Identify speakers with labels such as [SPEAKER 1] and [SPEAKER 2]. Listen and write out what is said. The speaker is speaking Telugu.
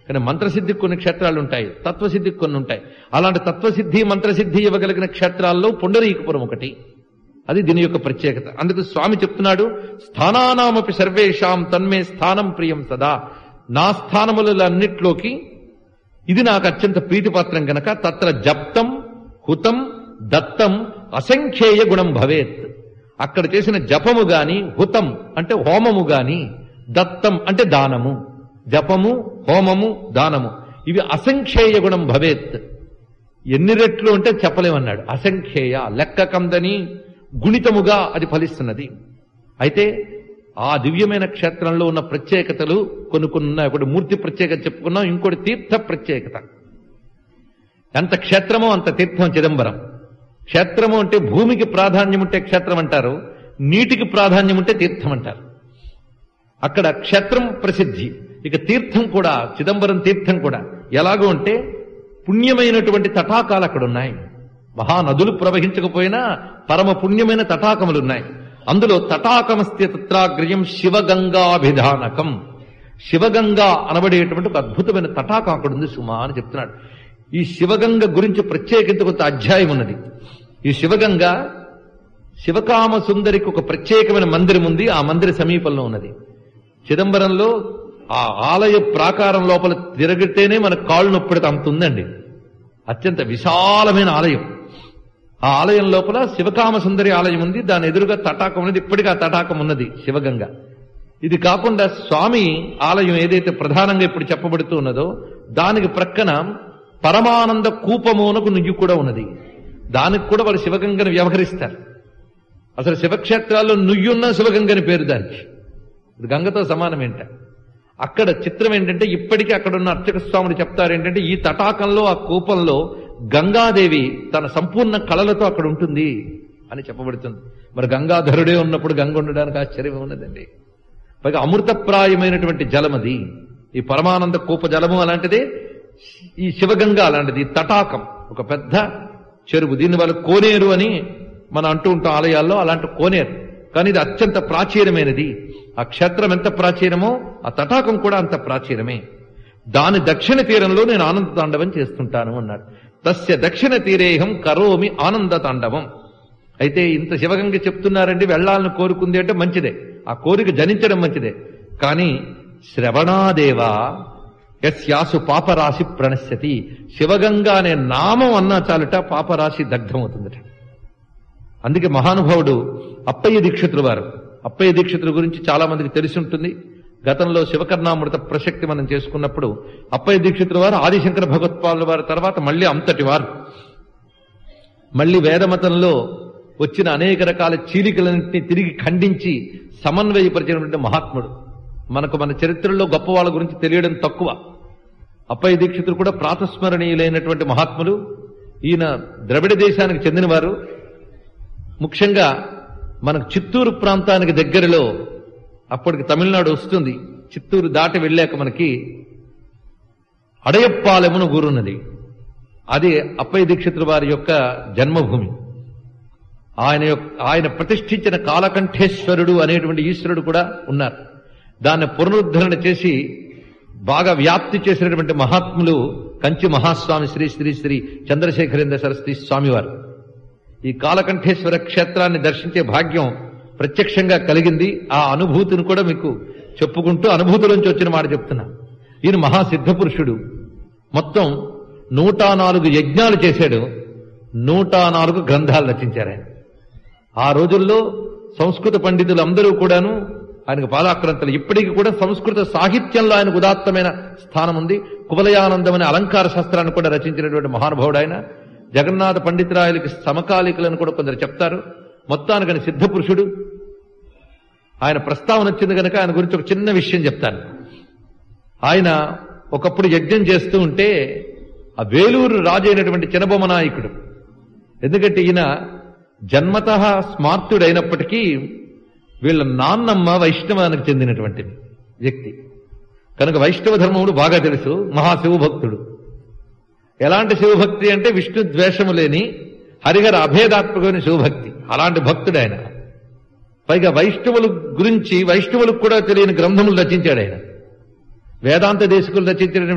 [SPEAKER 1] కానీ మంత్రసిద్ధికి కొన్ని క్షేత్రాలు ఉంటాయి తత్వసిద్ధికి కొన్ని ఉంటాయి అలాంటి తత్వసిద్ధి మంత్రసిద్ధి ఇవ్వగలిగిన క్షేత్రాల్లో పుండరీకపురం ఒకటి అది దీని యొక్క ప్రత్యేకత అందుకు స్వామి చెప్తున్నాడు స్థానానామపి సర్వేషాం తన్మే స్థానం ప్రియం సదా నా స్థానములన్నిట్లోకి ఇది నాకు అత్యంత ప్రీతిపాత్రం గనక తత్ర జప్తం హుతం దత్తం అసంఖ్యేయ గుణం భవేత్ అక్కడ చేసిన జపము గాని హుతం అంటే హోమము గాని దత్తం అంటే దానము జపము హోమము దానము ఇవి అసంఖ్యేయ గుణం భవేత్ ఎన్ని రెట్లు అంటే చెప్పలేమన్నాడు అసంఖ్యేయ లెక్క కందని గుణితముగా అది ఫలిస్తున్నది అయితే ఆ దివ్యమైన క్షేత్రంలో ఉన్న ప్రత్యేకతలు కొన్ని కొన్ని ఉన్నాయి ఒకటి మూర్తి ప్రత్యేకత చెప్పుకున్నాం ఇంకోటి తీర్థ ప్రత్యేకత ఎంత క్షేత్రమో అంత తీర్థం చిదంబరం క్షేత్రము అంటే భూమికి ప్రాధాన్యం ఉంటే క్షేత్రం అంటారు నీటికి ప్రాధాన్యం ఉంటే తీర్థం అంటారు అక్కడ క్షేత్రం ప్రసిద్ధి ఇక తీర్థం కూడా చిదంబరం తీర్థం కూడా ఎలాగో అంటే పుణ్యమైనటువంటి తటాకాలు అక్కడ ఉన్నాయి మహానదులు ప్రవహించకపోయినా పరమ పుణ్యమైన తటాకములు ఉన్నాయి అందులో తటాకమస్తి తత్రాగ్రయం శివగంగాభిధానకం శివగంగా అనబడేటువంటి ఒక అద్భుతమైన తటాకం అక్కడ ఉంది సుమా అని చెప్తున్నాడు ఈ శివగంగ గురించి ప్రత్యేకించి కొంత అధ్యాయం ఉన్నది ఈ శివగంగ శివకామ సుందరికి ఒక ప్రత్యేకమైన మందిరం ఉంది ఆ మందిర సమీపంలో ఉన్నది చిదంబరంలో ఆ ఆలయ ప్రాకారం లోపల తిరగితేనే మన కాళ్ళు నొప్పిడితే అంత ఉందండి అత్యంత విశాలమైన ఆలయం ఆ ఆలయం లోపల శివకామ సుందరి ఆలయం ఉంది దాని ఎదురుగా తటాకం ఉన్నది ఇప్పటికీ ఆ తటాకం ఉన్నది శివగంగ ఇది కాకుండా స్వామి ఆలయం ఏదైతే ప్రధానంగా ఇప్పుడు చెప్పబడుతూ ఉన్నదో దానికి ప్రక్కన పరమానంద కూపమోనకు నుయ్యి కూడా ఉన్నది దానికి కూడా వారు శివగంగను వ్యవహరిస్తారు అసలు శివక్షేత్రాల్లో నుయ్యున్న శివగంగని పేరు దానికి ఇది గంగతో సమానం ఏంట అక్కడ చిత్రం ఏంటంటే ఇప్పటికీ అక్కడ ఉన్న అర్చక స్వాములు చెప్తారు ఏంటంటే ఈ తటాకంలో ఆ కూపంలో గంగాదేవి తన సంపూర్ణ కళలతో అక్కడ ఉంటుంది అని చెప్పబడుతుంది మరి గంగాధరుడే ఉన్నప్పుడు గంగ ఉండడానికి ఆశ్చర్యం ఉన్నదండి పైగా అమృతప్రాయమైనటువంటి జలం అది ఈ పరమానంద కూప జలము అలాంటిదే ఈ శివగంగ అలాంటిది ఈ తటాకం ఒక పెద్ద చెరువు దీన్ని వాళ్ళు కోనేరు అని మనం అంటూ ఉంటాం ఆలయాల్లో అలాంటి కోనేరు కానీ ఇది అత్యంత ప్రాచీనమైనది ఆ క్షేత్రం ఎంత ప్రాచీనమో ఆ తటాకం కూడా అంత ప్రాచీనమే దాని దక్షిణ తీరంలో నేను ఆనంద తాండవం చేస్తుంటాను అన్నాడు తస్య దక్షిణ తీరేహం కరోమి ఆనంద తాండవం అయితే ఇంత శివగంగ చెప్తున్నారండి వెళ్ళాలని కోరుకుంది అంటే మంచిదే ఆ కోరిక జనించడం మంచిదే కానీ శ్రవణాదేవా యస్యాసు పాపరాశి ప్రణశ్యతి శివగంగా అనే నామం అన్నా చాలుట పాపరాశి దగ్ధమవుతుందట అందుకే మహానుభావుడు అప్పయ్య దీక్షితులు వారు అప్పయ్య దీక్షితుల గురించి చాలా మందికి తెలిసి ఉంటుంది గతంలో శివకర్ణామృత ప్రసక్తి మనం చేసుకున్నప్పుడు అప్పయ్య దీక్షితుల వారు ఆదిశంకర భగవత్పాదుల వారి తర్వాత మళ్ళీ అంతటి వారు మళ్ళీ వేదమతంలో వచ్చిన అనేక రకాల చీలికలన్నింటినీ తిరిగి ఖండించి సమన్వయపరిచినటువంటి మహాత్ముడు మనకు మన చరిత్రలో గొప్ప వాళ్ళ గురించి తెలియడం తక్కువ అప్పయ్య దీక్షితులు కూడా ప్రాతస్మరణీయులైనటువంటి మహాత్ములు ఈయన ద్రవిడ దేశానికి చెందినవారు ముఖ్యంగా మనకు చిత్తూరు ప్రాంతానికి దగ్గరలో అప్పటికి తమిళనాడు వస్తుంది చిత్తూరు దాటి వెళ్ళాక మనకి అడయప్పాలెమును ఊరున్నది అది అప్పయ్య దీక్షితుల వారి యొక్క జన్మభూమి ఆయన యొక్క ఆయన ప్రతిష్ఠించిన కాలకంఠేశ్వరుడు అనేటువంటి ఈశ్వరుడు కూడా ఉన్నారు దాన్ని పునరుద్ధరణ చేసి బాగా వ్యాప్తి చేసినటువంటి మహాత్ములు కంచి మహాస్వామి శ్రీ శ్రీ శ్రీ చంద్రశేఖరేంద్ర సరస్వతి స్వామివారు ఈ కాలకంఠేశ్వర క్షేత్రాన్ని దర్శించే భాగ్యం ప్రత్యక్షంగా కలిగింది ఆ అనుభూతిని కూడా మీకు చెప్పుకుంటూ అనుభూతిలోంచి వచ్చిన మాట చెప్తున్నా ఈయన మహాసిద్ధ పురుషుడు మొత్తం నూట నాలుగు యజ్ఞాలు చేశాడు నూట నాలుగు గ్రంథాలు రచించారు ఆయన ఆ రోజుల్లో సంస్కృత పండితులందరూ కూడాను ఆయనకు పాదాక్రంతలు ఇప్పటికీ కూడా సంస్కృత సాహిత్యంలో ఆయనకు ఉదాత్తమైన స్థానం ఉంది కువలయానందం అనే అలంకార శాస్త్రాన్ని కూడా రచించినటువంటి మహానుభావుడు ఆయన జగన్నాథ పండితురాయలకి సమకాలికులను కూడా కొందరు చెప్తారు మొత్తానికి ఆయన సిద్ధ పురుషుడు ఆయన ప్రస్తావన వచ్చింది కనుక ఆయన గురించి ఒక చిన్న విషయం చెప్తాను ఆయన ఒకప్పుడు యజ్ఞం చేస్తూ ఉంటే ఆ వేలూరు రాజు అయినటువంటి చినబొమ్మ నాయకుడు ఎందుకంటే ఈయన జన్మత స్మార్తుడైనప్పటికీ వీళ్ళ నాన్నమ్మ వైష్ణవానికి చెందినటువంటి వ్యక్తి కనుక వైష్ణవ ధర్మముడు బాగా తెలుసు మహాశివభక్తుడు ఎలాంటి శివభక్తి అంటే విష్ణు ద్వేషము లేని హరిహర అభేదాత్మకమైన శివభక్తి అలాంటి భక్తుడు ఆయన పైగా వైష్ణవుల గురించి వైష్ణవులకు కూడా తెలియని గ్రంథములు రచించాడు ఆయన వేదాంత దేశకులు రచించిన